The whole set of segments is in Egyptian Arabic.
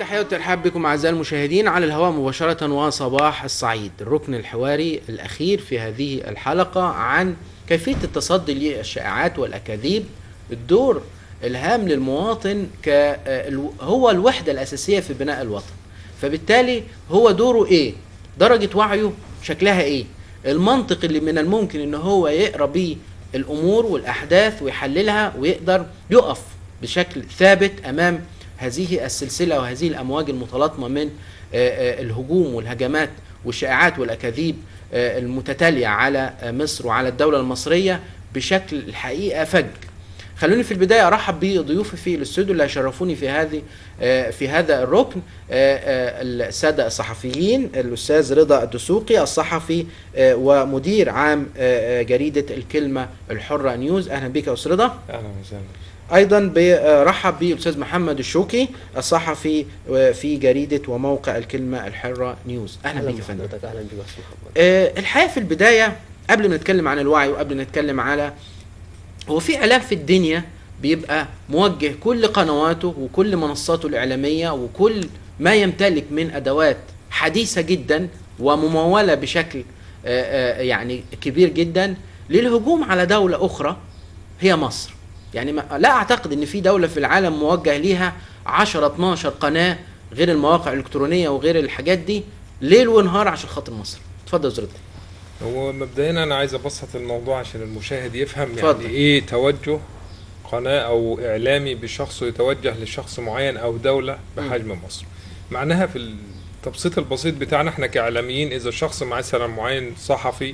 التحية والترحاب بكم أعزائي المشاهدين على الهواء مباشرة وصباح الصعيد الركن الحواري الأخير في هذه الحلقة عن كيفية التصدي للشائعات والأكاذيب الدور الهام للمواطن ك هو الوحدة الأساسية في بناء الوطن فبالتالي هو دوره إيه درجة وعيه شكلها إيه المنطق اللي من الممكن ان هو يقرا بيه الامور والاحداث ويحللها ويقدر يقف بشكل ثابت امام هذه السلسله وهذه الامواج المتلاطمه من الهجوم والهجمات والشائعات والاكاذيب المتتاليه على مصر وعلى الدوله المصريه بشكل الحقيقه فج خلوني في البدايه ارحب بضيوفي في الاستوديو اللي هيشرفوني في هذه في هذا الركن الساده الصحفيين الاستاذ رضا الدسوقي الصحفي ومدير عام جريده الكلمه الحره نيوز اهلا بك يا استاذ رضا اهلا وسهلا ايضا برحب بالاستاذ محمد الشوكي الصحفي في جريده وموقع الكلمه الحره نيوز اهلا بك يا فندم اهلا بك يا محمد الحقيقه في البدايه قبل ما نتكلم عن الوعي وقبل ما نتكلم على هو في اعلام في الدنيا بيبقى موجه كل قنواته وكل منصاته الاعلاميه وكل ما يمتلك من ادوات حديثه جدا ومموله بشكل يعني كبير جدا للهجوم على دوله اخرى هي مصر يعني ما لا اعتقد ان في دوله في العالم موجه ليها 10 12 قناه غير المواقع الالكترونيه وغير الحاجات دي ليل ونهار عشان خاطر مصر اتفضل زرد هو مبدئيا انا عايز ابسط الموضوع عشان المشاهد يفهم اتفضل. يعني ايه توجه قناه او اعلامي بشخص يتوجه لشخص معين او دوله بحجم مصر معناها في التبسيط البسيط بتاعنا احنا كاعلاميين اذا شخص مثلا معين صحفي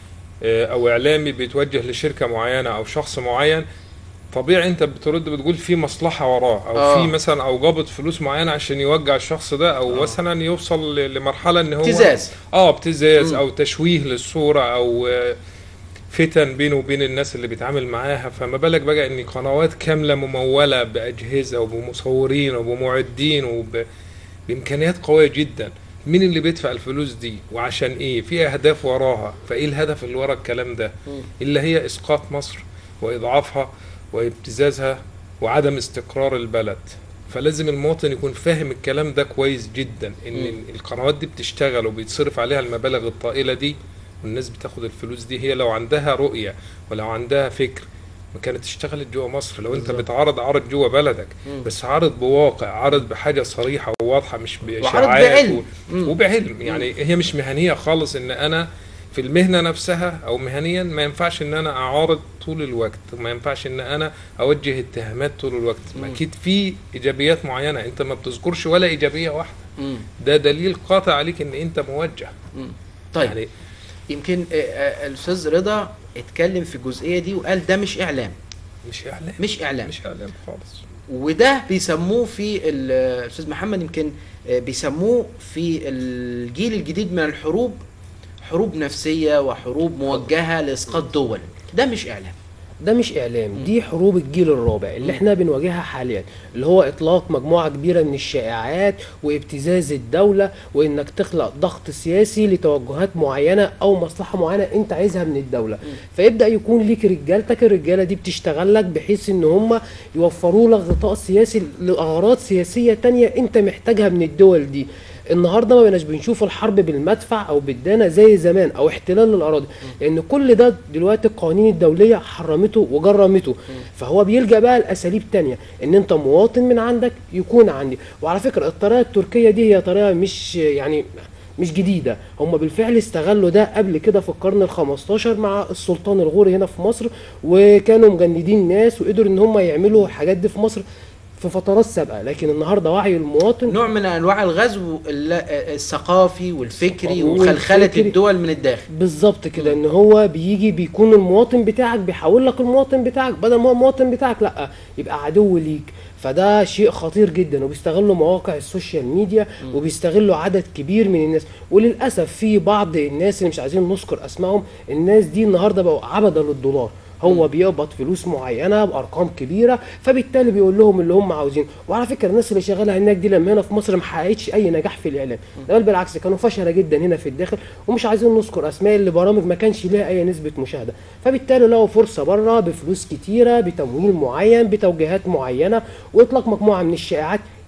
آه، او اعلامي بيتوجه لشركه معينه او شخص معين طبيعي انت بترد بتقول في مصلحه وراه او آه. في مثلا او قبض فلوس معينه عشان يوجع الشخص ده او آه. مثلا يوصل ل- لمرحله ان هو ابتزاز اه ابتزاز مم. او تشويه للصوره او آه، فتن بينه وبين الناس اللي بيتعامل معاها فما بالك بقى ان قنوات كامله مموله باجهزه وبمصورين وبمعدين وب... بامكانيات قويه جدا مين اللي بيدفع الفلوس دي وعشان ايه في اهداف وراها فايه الهدف اللي ورا الكلام ده مم. اللي هي اسقاط مصر واضعافها وابتزازها وعدم استقرار البلد فلازم المواطن يكون فاهم الكلام ده كويس جدا ان مم. القنوات دي بتشتغل وبيتصرف عليها المبالغ الطائله دي والناس بتاخد الفلوس دي هي لو عندها رؤيه ولو عندها فكر ما كانت اشتغلت جوه مصر لو انت بالظبط. بتعرض عرض جوه بلدك مم. بس عرض بواقع عرض بحاجه صريحه وواضحه مش وعرض باشاعات بعلم. و... مم. وبعلم يعني هي مش مهنيه خالص ان انا في المهنه نفسها او مهنيا ما ينفعش ان انا اعارض طول الوقت ما ينفعش ان انا اوجه اتهامات طول الوقت مم. اكيد في ايجابيات معينه انت ما بتذكرش ولا ايجابيه واحده مم. ده دليل قاطع عليك ان انت موجه مم. طيب يعني يمكن آه، آه، الاستاذ رضا اتكلم في الجزئيه دي وقال ده مش اعلام مش اعلام مش اعلام مش اعلام خالص وده بيسموه في ال- الاستاذ محمد يمكن آه، بيسموه في الجيل الجديد من الحروب حروب نفسيه وحروب موجهه لاسقاط دول ده مش اعلام ده مش اعلام دي حروب الجيل الرابع اللي احنا بنواجهها حاليا اللي هو اطلاق مجموعه كبيره من الشائعات وابتزاز الدوله وانك تخلق ضغط سياسي لتوجهات معينه او مصلحه معينه انت عايزها من الدوله فيبدا يكون ليك رجالتك الرجاله دي بتشتغل لك بحيث ان هم يوفروا لك غطاء سياسي لاغراض سياسيه تانية انت محتاجها من الدول دي النهارده ما بقيناش بنشوف الحرب بالمدفع او بالدانه زي زمان او احتلال للاراضي لان كل ده دلوقتي القوانين الدوليه حرمته وجرمته فهو بيلجا بقى لاساليب تانية ان انت مواطن من عندك يكون عندي وعلى فكره الطريقه التركيه دي هي طريقه مش يعني مش جديده هم بالفعل استغلوا ده قبل كده في القرن ال15 مع السلطان الغوري هنا في مصر وكانوا مجندين ناس وقدروا ان هم يعملوا الحاجات دي في مصر في فترات سابقه لكن النهارده وعي المواطن نوع من انواع الغزو ال- الثقافي والفكري والفكري. وخلخله الدول من الداخل بالظبط كده ان هو بيجي بيكون المواطن بتاعك بيحول لك المواطن بتاعك بدل ما هو المواطن بتاعك لا يبقى عدو ليك فده شيء خطير جدا وبيستغلوا مواقع السوشيال ميديا وبيستغلوا عدد كبير من الناس وللاسف في بعض الناس اللي مش عايزين نذكر اسمائهم الناس دي النهارده بقوا عبده للدولار هو بيقبض فلوس معينه بارقام كبيره فبالتالي بيقول لهم اللي هم عاوزينه وعلى فكره الناس اللي شغاله هناك دي لما هنا في مصر ما حققتش اي نجاح في الاعلام ده بل بالعكس كانوا فشله جدا هنا في الداخل ومش عايزين نذكر اسماء اللي برامج ما كانش ليها اي نسبه مشاهده فبالتالي لقوا فرصه بره بفلوس كتيره بتمويل معين بتوجيهات معينه واطلاق مجموعه من الشائعات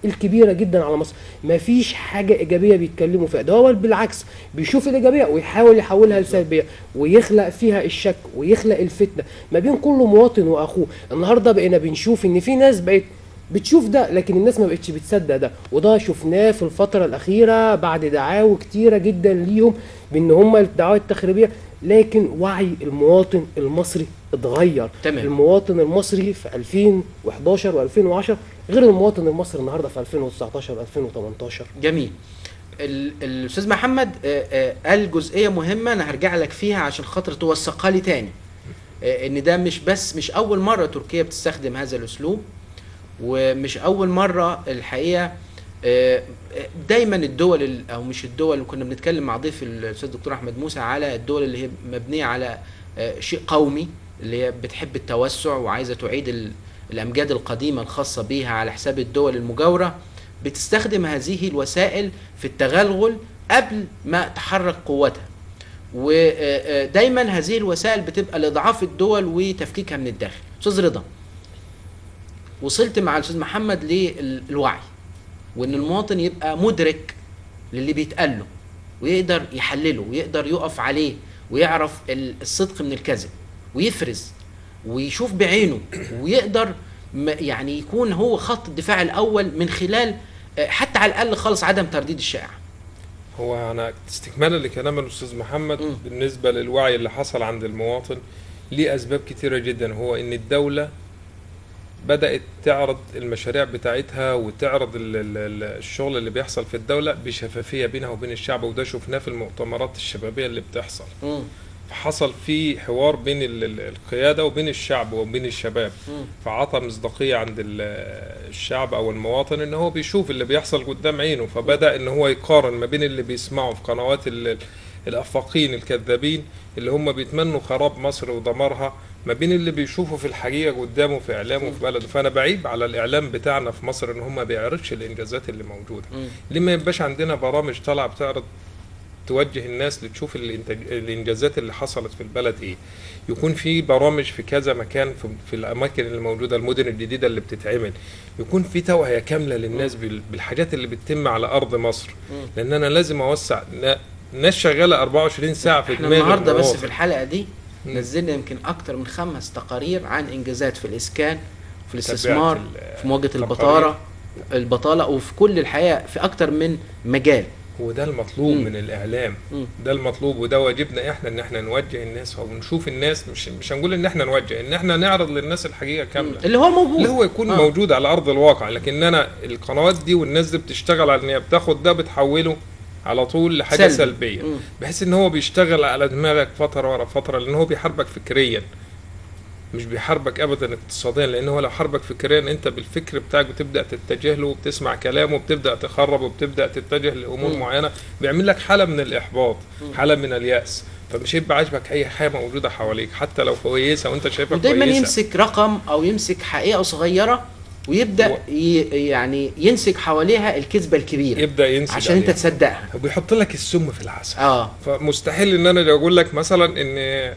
الكبيره جدا على مصر ما فيش حاجه ايجابيه بيتكلموا فيها ده هو بالعكس بيشوف الايجابيه ويحاول يحولها لسلبيه ويخلق فيها الشك ويخلق الفتنه ما بين كل مواطن واخوه النهارده بقينا بنشوف ان في ناس بقت بتشوف ده لكن الناس ما بقتش بتصدق ده وده شفناه في الفترة الأخيرة بعد دعاوى كتيرة جدا ليهم بأن هم الدعاوى التخريبية لكن وعي المواطن المصري اتغير تمام. المواطن المصري في 2011 و2010 غير المواطن المصري النهارده في 2019 و2018 جميل ال- الاستاذ محمد آه، آه، قال جزئيه مهمه انا هرجع لك فيها عشان خاطر توثقها لي تاني آه، ان ده مش بس مش اول مره تركيا بتستخدم هذا الاسلوب ومش اول مره الحقيقه آه، دايما الدول ال- او مش الدول اللي كنا بنتكلم مع ضيف الاستاذ الدكتور احمد موسى على الدول اللي هي مبنيه على آه، شيء قومي اللي هي بتحب التوسع وعايزه تعيد ال- الامجاد القديمه الخاصه بيها على حساب الدول المجاوره بتستخدم هذه الوسائل في التغلغل قبل ما تحرك قوتها ودايما هذه الوسائل بتبقى لاضعاف الدول وتفكيكها من الداخل استاذ رضا وصلت مع الاستاذ محمد للوعي وان المواطن يبقى مدرك للي بيتقال له ويقدر يحلله ويقدر يقف عليه ويعرف ال- الصدق من الكذب ويفرز ويشوف بعينه ويقدر م- يعني يكون هو خط الدفاع الاول من خلال آه، حتى على الاقل خالص عدم ترديد الشائعه هو انا استكمالا لكلام الاستاذ محمد مم. بالنسبه للوعي اللي حصل عند المواطن ليه اسباب كتيره جدا هو ان الدوله بدات تعرض المشاريع بتاعتها وتعرض ال- ال- ال- الشغل اللي بيحصل في الدوله بشفافيه بينها وبين الشعب وده شفناه في المؤتمرات الشبابيه اللي بتحصل مم. فحصل في حوار بين ال- ال- القياده وبين الشعب وبين الشباب مم. فعطى مصداقيه عند ال- الشعب او المواطن ان هو بيشوف اللي بيحصل قدام عينه فبدا ان هو يقارن ما بين اللي بيسمعه في قنوات ال- الافاقين الكذابين اللي هم بيتمنوا خراب مصر ودمارها ما بين اللي بيشوفه في الحقيقه قدامه في اعلامه في بلده فانا بعيب على الاعلام بتاعنا في مصر ان هم ما بيعرضش الانجازات اللي موجوده مم. ليه ما يبقاش عندنا برامج طالعه بتعرض توجه الناس لتشوف الإنتاج... الانجازات اللي حصلت في البلد ايه يكون في برامج في كذا مكان في, في الاماكن اللي موجوده المدن الجديده اللي بتتعمل يكون في توعيه كامله للناس بال... بالحاجات اللي بتتم على ارض مصر مم. لان انا لازم اوسع ن... ناس شغاله 24 ساعه في احنا دماغ النهارده بس المواطن. في الحلقه دي مم. نزلنا يمكن اكتر من خمس تقارير عن انجازات في الاسكان في تابعت الاستثمار ال- في مواجهه التقارير. البطاله البطاله وفي كل الحياه في اكتر من مجال وده المطلوب مم. من الاعلام مم. ده المطلوب وده واجبنا احنا ان احنا نوجه الناس او نشوف الناس مش مش هنقول ان احنا نوجه ان احنا نعرض للناس الحقيقه كامله اللي هو موجود اللي هو يكون آه. آه. موجود على ارض الواقع لكن انا القنوات دي والناس دي بتشتغل على ان هي بتاخد ده بتحوله على طول لحاجه سلبي. سلبي. سلبيه مم. بحيث ان هو بيشتغل على دماغك فتره ورا فتره لان هو بيحاربك فكريا مش بيحاربك ابدا اقتصاديا لان هو لو حاربك فكريا انت بالفكر بتاعك بتبدا تتجه له وبتسمع كلامه وبتبدا تخرب وبتبدا تتجه لامور مم. معينه بيعمل لك حاله من الاحباط مم. حاله من الياس فمش هيبقى عاجبك اي حاجه موجوده حواليك حتى لو كويسه وانت شايفها ودايما كويسه يمسك رقم او يمسك حقيقه صغيره ويبدا و- ي... يعني ينسج حواليها الكذبه الكبيره يبدا ينسج عشان انت عليها. تصدقها وبيحط لك السم في العسل اه فمستحيل ان انا اقول لك مثلا ان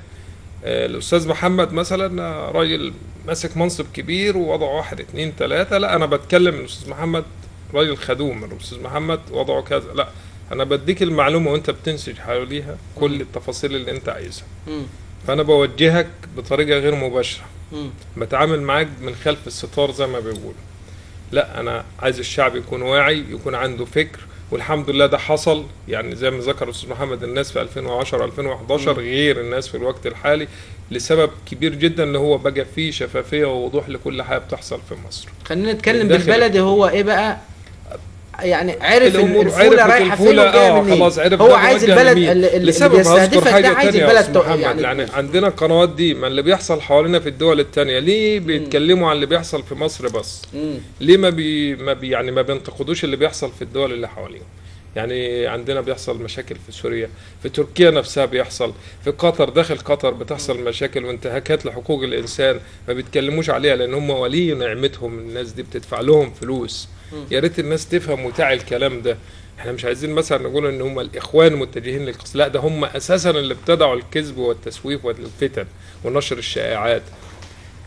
آه، الاستاذ محمد مثلا آه، راجل ماسك منصب كبير ووضعه واحد اتنين تلاته لا انا بتكلم الاستاذ محمد راجل خدوم الاستاذ محمد وضعه كذا لا انا بديك المعلومه وانت بتنسج حواليها كل التفاصيل اللي انت عايزها مم. فانا بوجهك بطريقه غير مباشره مم. بتعامل معاك من خلف الستار زي ما بيقولوا لا انا عايز الشعب يكون واعي يكون عنده فكر والحمد لله ده حصل يعني زي ما ذكر الاستاذ محمد الناس في 2010 2011 مم. غير الناس في الوقت الحالي لسبب كبير جدا اللي هو بقى فيه شفافيه ووضوح لكل حاجه بتحصل في مصر خلينا نتكلم داخل- بالبلدي هو ايه بقى يعني عرف الأمور- الفوله عرف رايحه فين الفولة، وجايه آه، منين خلاص عرف هو ده عايز موجه البلد لمين. اللي, اللي لسبب هذكر بيستهدفك حاجه ده عايز تانية يا البلد أستاذ تو- محمد يعني, يعني عندنا القنوات دي ما اللي بيحصل حوالينا في الدول التانية ليه بيتكلموا عن اللي بيحصل في مصر بس مم. ليه ما بي ما بي يعني ما بينتقدوش اللي بيحصل في الدول اللي حواليهم يعني عندنا بيحصل مشاكل في سوريا في تركيا نفسها بيحصل في قطر داخل قطر بتحصل مشاكل وانتهاكات لحقوق الانسان ما بيتكلموش عليها لان هم ولي نعمتهم الناس دي بتدفع لهم فلوس مم. يا ريت الناس تفهم وتعي الكلام ده احنا مش عايزين مثلا نقول ان هم الاخوان متجهين للقصد لا ده هم اساسا اللي ابتدعوا الكذب والتسويف والفتن ونشر الشائعات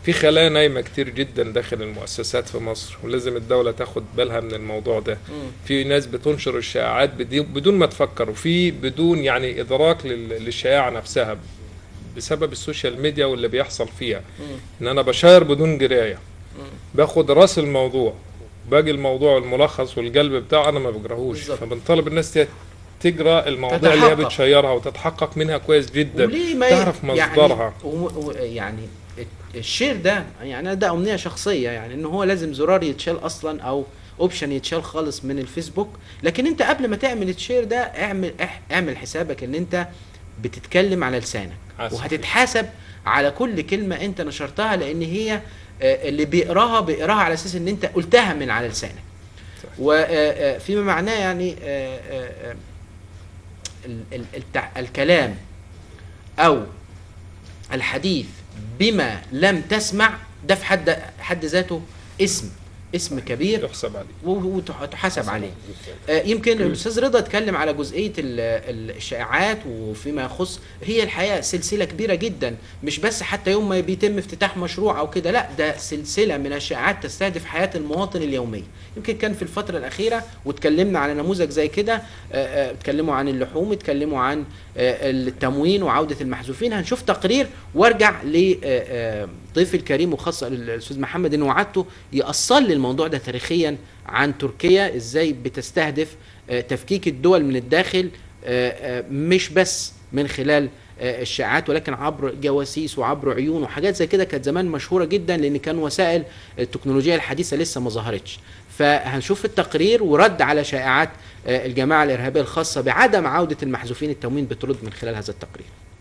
في خلايا نايمه كتير جدا داخل المؤسسات في مصر ولازم الدوله تاخد بالها من الموضوع ده في ناس بتنشر الشائعات بدي- بدون ما تفكر وفي بدون يعني ادراك لل- للشائعه نفسها بسبب السوشيال ميديا واللي بيحصل فيها ان انا بشاير بدون قرايه باخد راس الموضوع باقي الموضوع الملخص والقلب بتاعه انا ما بقراهوش بالظبط. فبنطلب الناس ت- تقرا المواضيع اللي هي تتحقق. بتشيرها وتتحقق منها كويس جدا وليه ما ي- تعرف مصدرها يعني, و... و... يعني الشير ده يعني ده امنيه شخصيه يعني ان هو لازم زرار يتشال اصلا او اوبشن يتشال خالص من الفيسبوك لكن انت قبل ما تعمل الشير ده اعمل اح- اعمل حسابك ان انت بتتكلم على لسانك آه، صحيح. وهتتحاسب على كل كلمه انت نشرتها لان هي آه، اللي بيقراها بيقراها على اساس ان انت قلتها من على لسانك وفيما معناه يعني آه، آه، آه، ال- ال- التع- الكلام او الحديث بما لم تسمع ده في حد حد ذاته اسم اسم كبير يحسب عليه وتحاسب عليه آه، يمكن الاستاذ رضا اتكلم على جزئيه ال- ال- الشائعات وفيما يخص هي الحقيقه سلسله كبيره جدا مش بس حتى يوم ما بيتم افتتاح مشروع او كده لا ده سلسله من الشائعات تستهدف حياه المواطن اليوميه يمكن كان في الفتره الاخيره واتكلمنا على نموذج زي كده آه، آه، اتكلموا عن اللحوم اتكلموا عن آه، التموين وعوده المحذوفين هنشوف تقرير وارجع لضيفي الكريم وخاصه الاستاذ محمد ان وعدته يأصل لي الموضوع ده تاريخيا عن تركيا ازاي بتستهدف آه، تفكيك الدول من الداخل آه، آه، مش بس من خلال آه، الشائعات ولكن عبر جواسيس وعبر عيون وحاجات زي كده كانت زمان مشهوره جدا لان كان وسائل التكنولوجيا الحديثه لسه ما ظهرتش فهنشوف التقرير ورد على شائعات آه، الجماعه الارهابيه الخاصه بعدم عوده المحذوفين التموين بترد من خلال هذا التقرير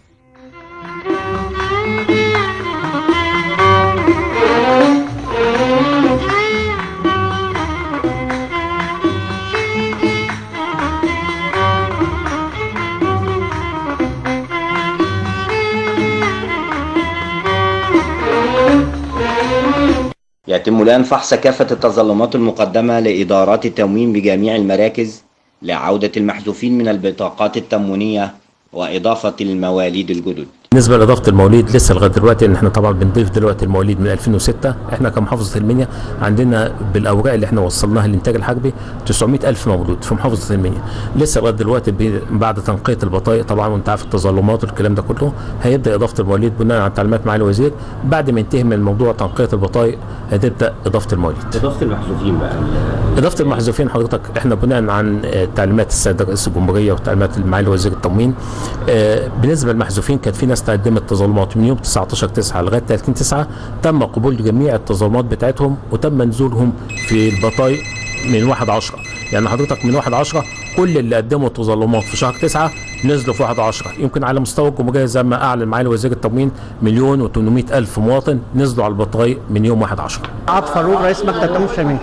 يتم الآن فحص كافة التظلمات المقدمة لإدارات التموين بجميع المراكز لعودة المحذوفين من البطاقات التموينية وإضافة المواليد الجدد بالنسبه لاضافه المواليد لسه لغايه دلوقتي ان احنا طبعا بنضيف دلوقتي المواليد من 2006 احنا كمحافظه المنيا عندنا بالاوراق اللي احنا وصلناها للانتاج الحربي 900 الف مولود في محافظه المنيا لسه لغايه دلوقتي بي- بعد تنقيه البطايق طبعا وانت عارف التظلمات والكلام ده كله هيبدا اضافه المواليد بناء على تعليمات معالي الوزير بعد ما ينتهي من موضوع تنقيه البطايق هتبدا اضافه المواليد إضافة المحذوفين بقى اضافه المحذوفين حضرتك احنا بناء عن آه، تعليمات السيد رئيس الجمهوريه وتعليمات معالي وزير التموين آه، بالنسبه للمحذوفين كانت في ناس تقدمت تظلمات من يوم 19 9 لغايه 30 9 تم قبول جميع التظلمات بتاعتهم وتم نزولهم في البطايق من 1 10 يعني حضرتك من 1 10 كل اللي قدموا تظلمات في شهر 9 نزلوا في 1 10 يمكن على مستوى الجمهوريه زي ما اعلن معالي وزير التموين مليون و800 الف مواطن نزلوا على البطايق من يوم 1 10 عاطف فاروق رئيس مكتب التموين الشاملي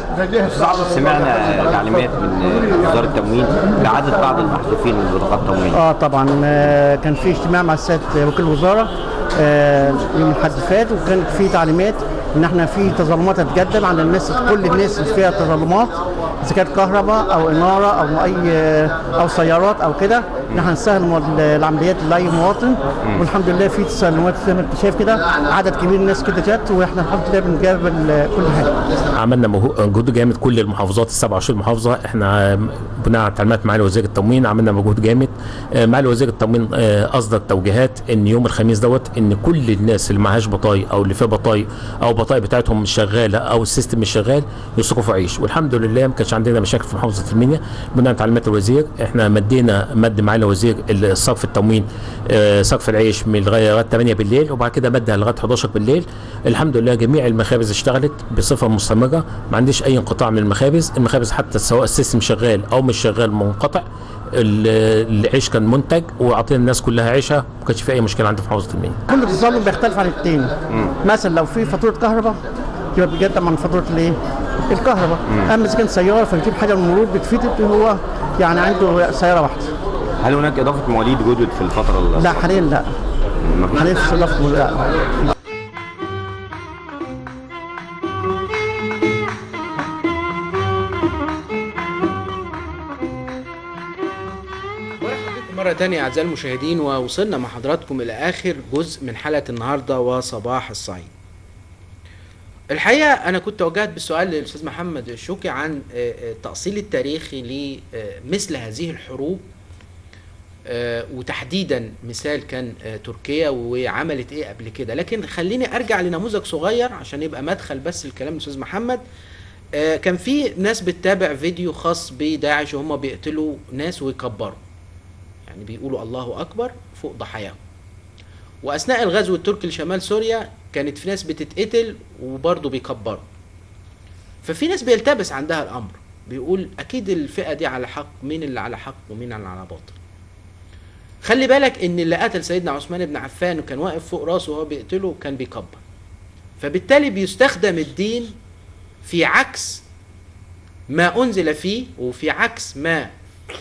سمعنا تعليمات من وزاره التموين باعاده بعض المحذوفين من بطاقات التموين اه طبعا آه، كان في اجتماع مع السيد وكيل الوزاره آه، يوم الاحد اللي فات وكانت في تعليمات ان احنا في تظلمات هتقدم على الناس كل الناس اللي فيها تظلمات اذا كانت كهرباء او اناره او اي او سيارات او كده ان احنا نسهل مو- العمليات لاي مواطن والحمد لله في تسلمات زي ما انت شايف كده عدد كبير من الناس كده جت واحنا الحمد لله بنجرب ال- كل حاجه عملنا مجهو- مجهود جامد كل المحافظات ال 27 محافظه احنا بناء على تعليمات معالي وزير التموين عملنا مجهود جامد آه، معالي وزير التموين آه، اصدر توجيهات ان يوم الخميس دوت ان كل الناس اللي معهاش بطايق او اللي فيها بطايق او البطايق بتاعتهم مش شغاله او السيستم مش شغال يصرفوا عيش والحمد لله ما كانش عندنا مشاكل في محافظه المنيا بناء على تعليمات الوزير احنا مدينا مد معالي وزير الصرف التموين آه، صرف العيش من لغايه لغايه 8 بالليل وبعد كده مدها لغايه 11 بالليل الحمم لله جميع المخابز اشتغلت بصفه مستمره ما عنديش اي انقطاع من المخابز المخابز حتى سواء السيستم شغال او مش شغال منقطع ال- العيش كان منتج واعطينا الناس كلها عيشها ما كانش في اي مشكله عندي في محافظه المنيا كل تظلم بيختلف عن التاني مثلا لو في فاتوره كهرباء يبقى بيقدم عن فاتوره الايه؟ الكهرباء اما اذا كان سياره فنجيب حاجه من المرور بتفيد إن هو يعني عنده سياره واحده هل هناك اضافه مواليد جدد في الفتره ال- لا حاليا لا حاليا في اضافه لا مرحبا مرة تانية أعزائي المشاهدين ووصلنا مع حضراتكم إلى آخر جزء من حلقة النهاردة وصباح الصعيد الحقيقه انا كنت وجهت بالسؤال للاستاذ محمد الشوكي عن آه، آه، التاصيل التاريخي لمثل هذه الحروب آه، وتحديدا مثال كان آه، تركيا وعملت ايه قبل كده لكن خليني ارجع لنموذج صغير عشان يبقى مدخل بس الكلام الاستاذ محمد آه، كان في ناس بتتابع فيديو خاص بداعش وهم بيقتلوا ناس ويكبروا يعني بيقولوا الله اكبر فوق ضحاياهم واثناء الغزو التركي لشمال سوريا كانت في ناس بتتقتل وبرضه بيكبروا ففي ناس بيلتبس عندها الامر بيقول اكيد الفئه دي على حق مين اللي على حق ومين اللي على باطل خلي بالك ان اللي قتل سيدنا عثمان بن عفان وكان واقف فوق راسه وهو بيقتله كان بيكبر فبالتالي بيستخدم الدين في عكس ما انزل فيه وفي عكس ما آه،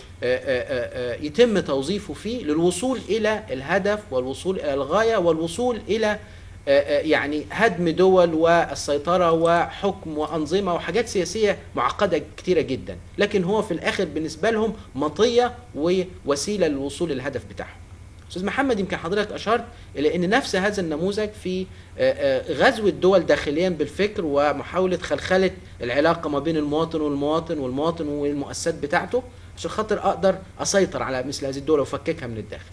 آه، آه، يتم توظيفه فيه للوصول الى الهدف والوصول الى الغايه والوصول الى آه، آه، يعني هدم دول والسيطره وحكم وانظمه وحاجات سياسيه معقده كتيره جدا لكن هو في الاخر بالنسبه لهم مطيه ووسيله للوصول للهدف بتاعهم استاذ محمد يمكن حضرتك اشرت الى ان نفس هذا النموذج في آه، آه، غزو الدول داخليا بالفكر ومحاوله خلخله العلاقه ما بين المواطن والمواطن والمواطن والمؤسسات بتاعته عشان خاطر اقدر اسيطر على مثل هذه الدول وافككها من الداخل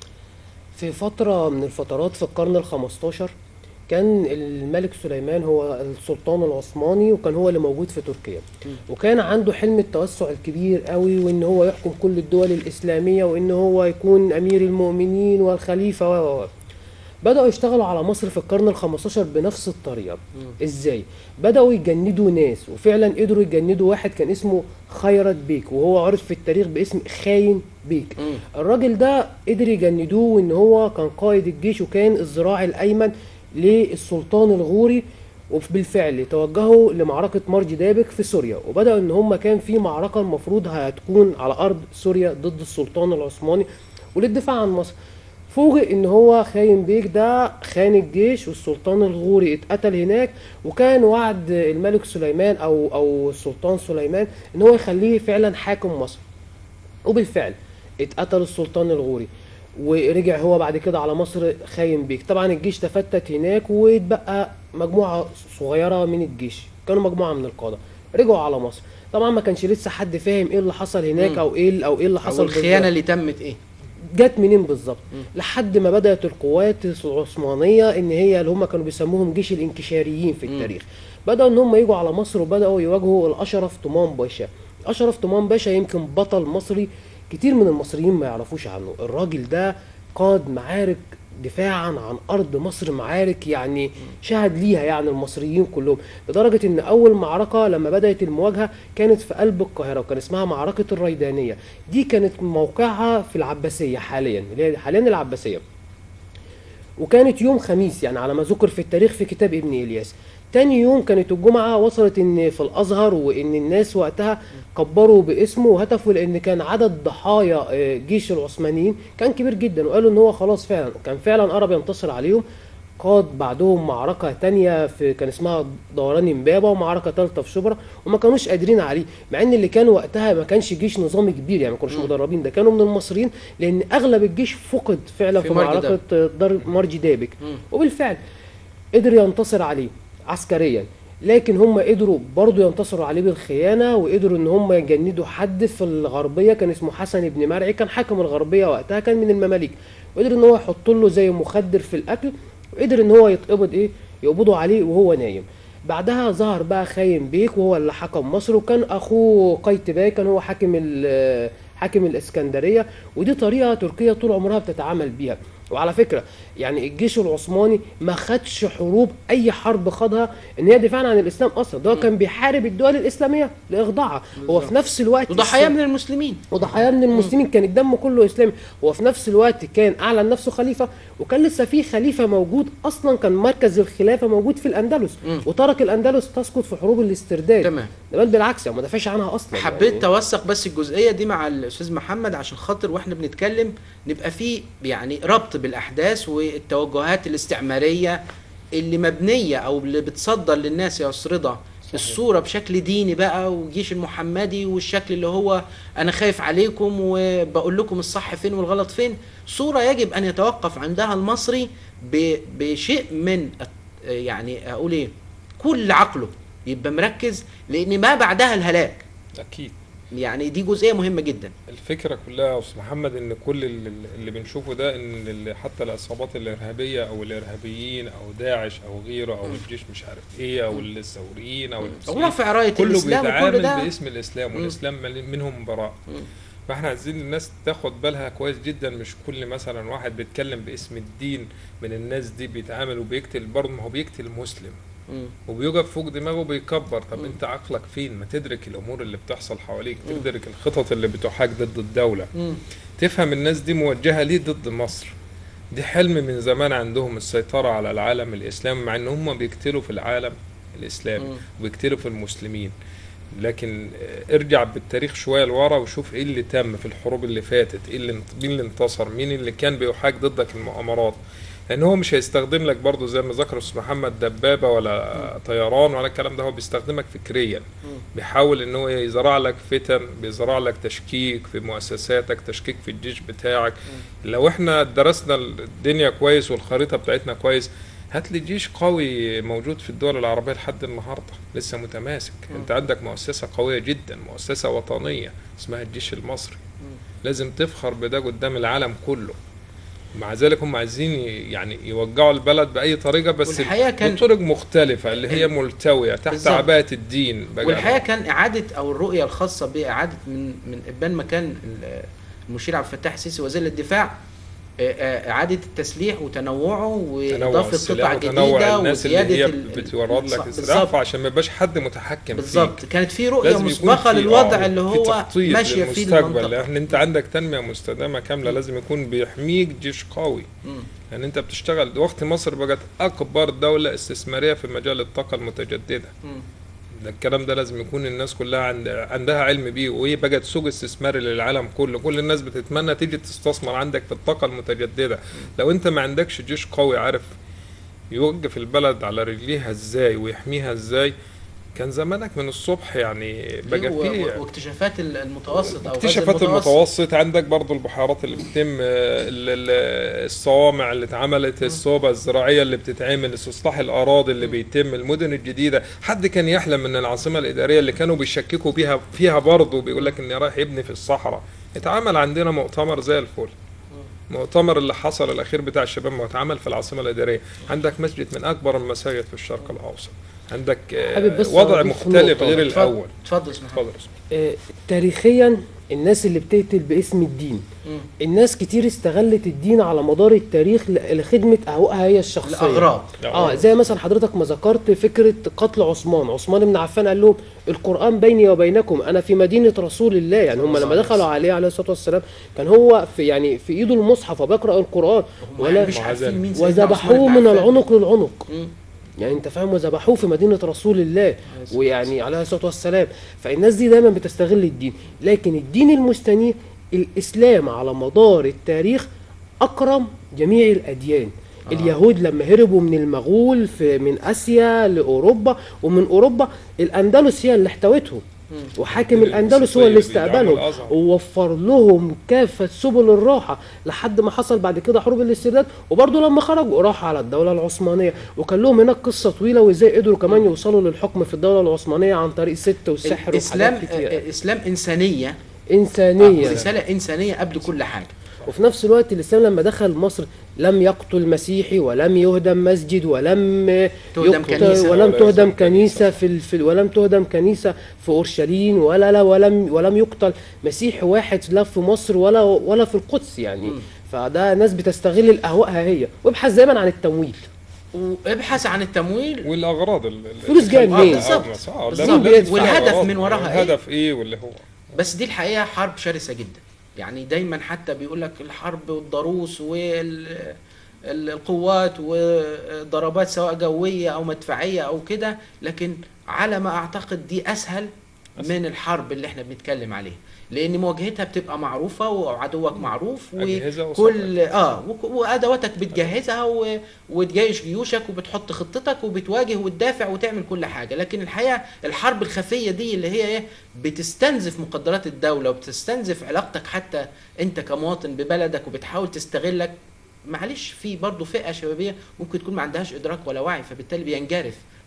في فترة من الفترات في القرن الخمستاشر كان الملك سليمان هو السلطان العثماني وكان هو اللي موجود في تركيا وكان عنده حلم التوسع الكبير قوي وان هو يحكم كل الدول الاسلاميه وان هو يكون امير المؤمنين والخليفه و و و. بدأوا يشتغلوا على مصر في القرن ال15 بنفس الطريقة ازاي بدأوا يجندوا ناس وفعلا قدروا يجندوا واحد كان اسمه خيرت بيك وهو عرف في التاريخ باسم خاين بيك مم. الراجل ده قدر يجندوه وان هو كان قائد الجيش وكان الذراع الايمن للسلطان الغوري وبالفعل توجهوا لمعركة مرج دابك في سوريا وبدأوا ان هم كان في معركة المفروض هتكون على ارض سوريا ضد السلطان العثماني وللدفاع عن مصر فوجئ ان هو خاين بيك ده خان الجيش والسلطان الغوري اتقتل هناك وكان وعد الملك سليمان او او السلطان سليمان ان هو يخليه فعلا حاكم مصر وبالفعل اتقتل السلطان الغوري ورجع هو بعد كده على مصر خاين بيك طبعا الجيش تفتت هناك واتبقى مجموعة صغيرة من الجيش كانوا مجموعة من القادة رجعوا على مصر طبعا ما كانش لسه حد فاهم ايه اللي حصل هناك مم. او ايه او ايه اللي او حصل الخيانه بالظبط. اللي تمت ايه جت منين بالظبط لحد ما بدات القوات العثمانيه ان هي اللي هم كانوا بيسموهم جيش الانكشاريين في التاريخ بداوا ان هم يجوا على مصر وبداوا يواجهوا الاشرف طمان باشا اشرف طمان باشا يمكن بطل مصري كتير من المصريين ما يعرفوش عنه الراجل ده قاد معارك دفاعا عن ارض مصر معارك يعني شهد ليها يعني المصريين كلهم لدرجه ان اول معركه لما بدات المواجهه كانت في قلب القاهره وكان اسمها معركه الريدانيه دي كانت موقعها في العباسيه حاليا اللي هي حاليا العباسيه وكانت يوم خميس يعني على ما ذكر في التاريخ في كتاب ابن إلياس تاني يوم كانت الجمعة وصلت ان في الازهر وان الناس وقتها كبروا باسمه وهتفوا لان كان عدد ضحايا آه، جيش العثمانيين كان كبير جدا وقالوا ان هو خلاص فعلا كان فعلا قرب ينتصر عليهم قاد بعدهم معركة تانية في كان اسمها دوران امبابة ومعركة تالتة في شبرا وما كانوش قادرين عليه مع ان اللي كان وقتها ما كانش جيش نظامي كبير يعني ما كانوش مدربين ده كانوا من المصريين لان اغلب الجيش فقد فعلا في في, مرج معركة دار مرج دابك مم. وبالفعل قدر ينتصر عليه عسكريا لكن هم قدروا برضه ينتصروا عليه بالخيانه وقدروا ان هم يجندوا حد في الغربيه كان اسمه حسن بن مرعي كان حاكم الغربيه وقتها كان من المماليك وقدر ان هو يحط له زي مخدر في الاكل وقدر ان هو يتقبض ايه يقبضوا عليه وهو نايم بعدها ظهر بقى خاين بيك وهو اللي حكم مصر وكان اخوه قيتباي كان هو حاكم ال- حاكم الاسكندريه ودي طريقه تركيا طول عمرها بتتعامل بيها وعلى فكره يعني الجيش العثماني ما خدش حروب اي حرب خاضها ان هي دفاعا عن الاسلام اصلا ده هو كان بيحارب الدول الاسلاميه لاخضاعها هو في نفس الوقت وضحايا من المسلمين وضحايا من المسلمين كان الدم كله اسلامي هو في نفس الوقت كان اعلن نفسه خليفه وكان لسه في خليفه موجود اصلا كان مركز الخلافه موجود في الاندلس مم. وترك الاندلس تسقط في حروب الاسترداد تمام. ده بل بالعكس يعني ما دافعش عنها اصلا حبيت يعني توثق بس الجزئيه دي مع الاستاذ محمد عشان خاطر واحنا بنتكلم نبقى في يعني ربط بالاحداث والتوجهات الاستعماريه اللي مبنيه او اللي بتصدر للناس يا استاذ رضا الصوره بشكل ديني بقى والجيش المحمدي والشكل اللي هو انا خايف عليكم وبقول لكم الصح فين والغلط فين صوره يجب ان يتوقف عندها المصري ب- بشيء من الت- يعني اقول ايه كل عقله يبقى مركز لان ما بعدها الهلاك اكيد يعني دي جزئيه مهمه جدا الفكره كلها يا استاذ محمد ان كل اللي, اللي بنشوفه ده ان اللي حتى العصابات الارهابيه او الارهابيين او داعش او غيره او الجيش مش عارف ايه او الثوريين او المسلمين ورفع رايه كله الاسلام وكل بيتعامل ده باسم الاسلام مم. والاسلام مل- منهم براء مم. فاحنا عايزين الناس تاخد بالها كويس جدا مش كل مثلا واحد بيتكلم باسم الدين من الناس دي بيتعامل وبيقتل برضه ما هو بيقتل مسلم مم. وبيقف فوق دماغه بيكبر طب مم. انت عقلك فين ما تدرك الامور اللي بتحصل حواليك تدرك الخطط اللي بتحاك ضد الدوله مم. تفهم الناس دي موجهه ليه ضد مصر دي حلم من زمان عندهم السيطره على العالم الاسلامي مع ان هم بيقتلوا في العالم الاسلامي مم. وبيقتلوا في المسلمين لكن آه، ارجع بالتاريخ شويه لورا وشوف ايه اللي تم في الحروب اللي فاتت ايه اللي مين اللي انتصر مين اللي كان بيحاك ضدك المؤامرات لان هو مش هيستخدم لك برضه زي ما ذكر استاذ محمد دبابه ولا طيران ولا الكلام ده هو بيستخدمك فكريا بيحاول ان هو يزرع لك فتن بيزرع لك تشكيك في مؤسساتك تشكيك في الجيش بتاعك لو احنا درسنا الدنيا كويس والخريطه بتاعتنا كويس هات لي جيش قوي موجود في الدول العربيه لحد النهارده لسه متماسك انت عندك مؤسسه قويه جدا مؤسسه وطنيه اسمها الجيش المصري لازم تفخر بده قدام العالم كله مع ذلك هم عايزين ي- يعني يوجعوا البلد باي طريقه بس والحقيقة كان- بطرق مختلفه اللي هي ملتويه تحت بالظبط. عباءه الدين بقى. والحقيقه كان اعاده او الرؤيه الخاصه باعاده من من ابان مكان ال- المشير عبد الفتاح السيسي وزير الدفاع آه، آه، اعاده التسليح وتنوعه تنوع واضافه السلاح قطع وتنوع جديده الناس اللي وزياده هي ال- بتورد لك بالظبط. السلاح عشان ما يبقاش حد متحكم بالظبط فيك كانت في رؤيه لازم يكون مسبقه في- للوضع آه، اللي في هو تخطيط ماشيه فيه للمستقبل المنطقه لان انت عندك تنميه مستدامه كامله لازم يكون بيحميك جيش قوي مم. لان انت بتشتغل وقت مصر بقت اكبر دوله استثماريه في مجال الطاقه المتجدده مم. ده الكلام ده لازم يكون الناس كلها عند عندها علم بيه وهي بقت سوق استثماري للعالم كله كل الناس بتتمنى تيجي تستثمر عندك في الطاقه المتجدده لو انت ما عندكش جيش قوي عارف يوقف البلد على رجليها ازاي ويحميها ازاي كان زمانك من الصبح يعني بقى و- فيه و- واكتشافات ال- المتوسط او غاز اكتشافات المتوسط عندك برضو البحيرات اللي بتتم آه، ال- ال- الصوامع اللي اتعملت الصوبة الزراعية اللي بتتعمل استصلاح الأراضي اللي بيتم المدن الجديدة حد كان يحلم ان العاصمة الإدارية اللي كانوا بيشككوا بيها فيها برضو بيقول لك اني رايح يبني في الصحراء اتعمل عندنا مؤتمر زي الفل مؤتمر اللي حصل الأخير بتاع الشباب ما اتعمل في العاصمة الإدارية عندك مسجد من أكبر المساجد في الشرق الأوسط عندك آه، حابب بس وضع أضيف مختلف نقطة. غير اتفضل. الأول اتفضل اسمح اتفضل يا أستاذ. آه، تاريخيا الناس اللي بتقتل باسم الدين مم. الناس كتير استغلت الدين على مدار التاريخ ل- لخدمة أهوائها هي الشخصية الاغراض اه زي مثلا حضرتك ما ذكرت فكره قتل عثمان عثمان بن عفان قال لهم القران بيني وبينكم انا في مدينه رسول الله يعني هم لما دخلوا عليه عليه الصلاه والسلام كان هو في يعني في ايده المصحف وبيقرا القران ولا مش عارفين مين سيدنا وذبحوه عثمان من بن عفان. العنق للعنق مم. يعني انت فاهم وذبحوه في مدينه رسول الله ويعني عليه الصلاه والسلام فالناس دي دايما بتستغل الدين لكن الدين المستنير الاسلام على مدار التاريخ اكرم جميع الاديان آه. اليهود لما هربوا من المغول في من اسيا لاوروبا ومن اوروبا الاندلس هي اللي احتوتهم وحاكم الدين الاندلس هو اللي الإسلامي بيدعموا استقبلهم الأزهر. ووفر لهم كافه سبل الراحه لحد ما حصل بعد كده حروب الاسترداد وبرضه لما خرجوا راحوا على الدوله العثمانيه وكان لهم هناك قصه طويله وازاي قدروا كمان يوصلوا للحكم في الدوله العثمانيه عن طريق ست والسحر الاسلام وحاجات كتير اسلام انسانيه انسانيه رساله انسانيه قبل كل حاجه وفي نفس الوقت الاسلام لما دخل مصر لم يقتل مسيحي ولم يهدم مسجد ولم تهدم يقتل كنيسة. ولم ولا تهدم يهدم كنيسه في, ال... في ولم تهدم كنيسه في اورشليم ولا لا ولم ولم يقتل مسيحي واحد لا في مصر ولا ولا في القدس يعني فده ناس بتستغل الاهوائها هي وابحث دايما عن التمويل وابحث عن التمويل والاغراض ال- ال- فلوس جايه ال- منين؟ آه، بالظبط. آه، بالظبط. لازم- لازم والهدف أغراض. من وراها إيه؟ الهدف ايه واللي هو بس دي الحقيقه حرب شرسه جدا يعني دايما حتى بيقول لك الحرب والضروس والقوات وضربات سواء جويه او مدفعيه او كده لكن على ما اعتقد دي اسهل من الحرب اللي احنا بنتكلم عليها لان مواجهتها بتبقى معروفه وعدوك معروف أجهزة وكل اه وك- وادواتك بتجهزها و... وتجيش جيوشك وبتحط خطتك وبتواجه وتدافع وتعمل كل حاجه لكن الحقيقه الحرب الخفيه دي اللي هي ايه بتستنزف مقدرات الدوله وبتستنزف علاقتك حتى انت كمواطن ببلدك وبتحاول تستغلك معلش في برضه فئه شبابيه ممكن تكون ما عندهاش ادراك ولا وعي فبالتالي بينجرف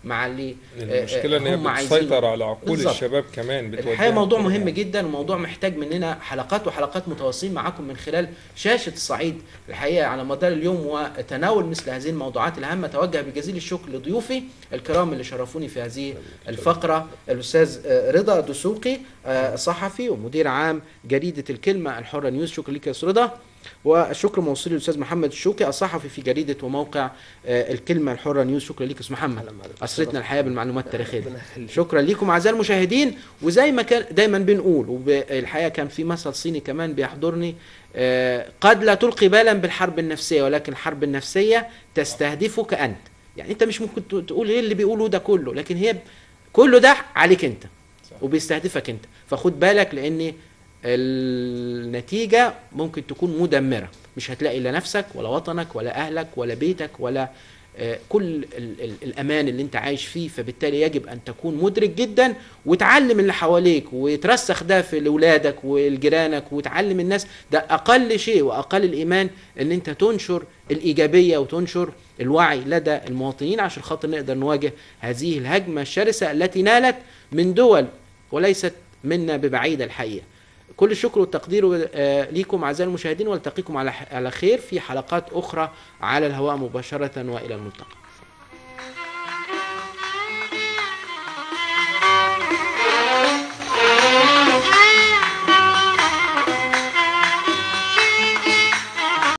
مع اللي المشكله ان هي هم عايزينه. بتسيطر على عقول بالظبط. الشباب كمان الحقيقه بتوجههم موضوع كل مهم حاجة. جدا وموضوع محتاج مننا حلقات وحلقات متواصلين معاكم من خلال شاشه الصعيد الحقيقه على مدار اليوم وتناول مثل هذه الموضوعات الهامه توجه بجزيل الشكر لضيوفي الكرام اللي شرفوني في هذه الفقره الاستاذ آه، رضا دسوقي آه، صحفي ومدير عام جريده الكلمه الحره نيوز شكرا لك يا استاذ رضا والشكر موصول للاستاذ محمد الشوقي الصحفي في جريده وموقع آه، الكلمه الحره نيوز شكرا لك يا استاذ محمد اسرتنا الحياه بالمعلومات التاريخيه دي. ربنا يخليك. شكرا لكم اعزائي المشاهدين وزي ما كان دايما بنقول والحقيقه كان في مثل صيني كمان بيحضرني آه، قد لا تلقي بالا بالحرب النفسيه ولكن الحرب النفسيه تستهدفك انت يعني انت مش ممكن ت- تقول ايه اللي بيقوله ده كله لكن هي ب- كله ده عليك انت وبيستهدفك انت فخد بالك لان النتيجه ممكن تكون مدمره مش هتلاقي لا نفسك ولا وطنك ولا اهلك ولا بيتك ولا آه، كل ال- ال- الامان اللي انت عايش فيه فبالتالي يجب ان تكون مدرك جدا وتعلم اللي حواليك وترسخ ده في لاولادك ولجيرانك وتعلم الناس ده اقل شيء واقل الايمان ان انت تنشر الايجابيه وتنشر الوعي لدى المواطنين عشان خاطر نقدر نواجه هذه الهجمه الشرسه التي نالت من دول وليست منا ببعيد الحقيقه كل الشكر والتقدير آه، ليكم اعزائي المشاهدين والتقيكم على على خير في حلقات اخرى على الهواء مباشره والى الملتقى